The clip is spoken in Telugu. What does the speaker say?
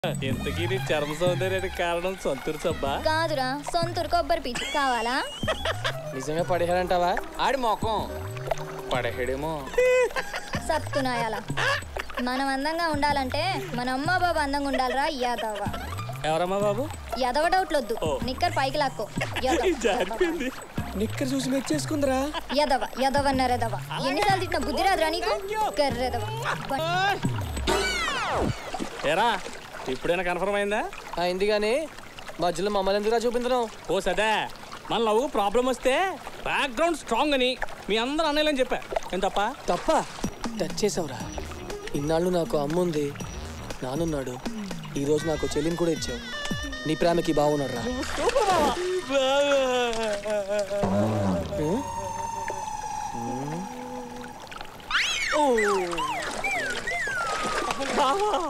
ఇంతకీ నీ చర్మ సౌందర్యానికి కారణం సొంతూరు సబ్బా కాదురా సొంతూరు కొబ్బరి పీచు కావాలా నిజంగా పడేశాడంటావా ఆడి మొఖం పడేసాడేమో సత్తునాయాల మనం అందంగా ఉండాలంటే మన అమ్మ బాబు అందంగా ఉండాలిరా యాదవ ఎవరమ్మా బాబు యాదవ డౌట్లొద్దు నిక్కర్ పైకి లాక్కో యదవ. జారిపోయింది నిక్కర్ చూసి మెచ్చేసుకుందిరా యదవ యదవ నరదవ ఎన్నిసార్లు తిట్టిన బుద్ధి రాదురా నీకు కర్రెదవ ఏరా ఇప్పుడైనా కన్ఫర్మ్ అయిందా అయింది కానీ మధ్యలో మమ్మల్ని ఎందుకురా చూపించడం ఓ సదా మన లవ్ ప్రాబ్లం వస్తే బ్యాక్గ్రౌండ్ స్ట్రాంగ్ అని మీ అందరూ అన్నయ్యలని చెప్పా ఏం తప్ప తప్ప టచ్ చేసావురా ఇన్నాళ్ళు నాకు అమ్ముంది నానున్నాడు ఈరోజు నాకు చెల్లిని కూడా ఇచ్చావు నీ ప్రేమకి బాగున్నాడు రా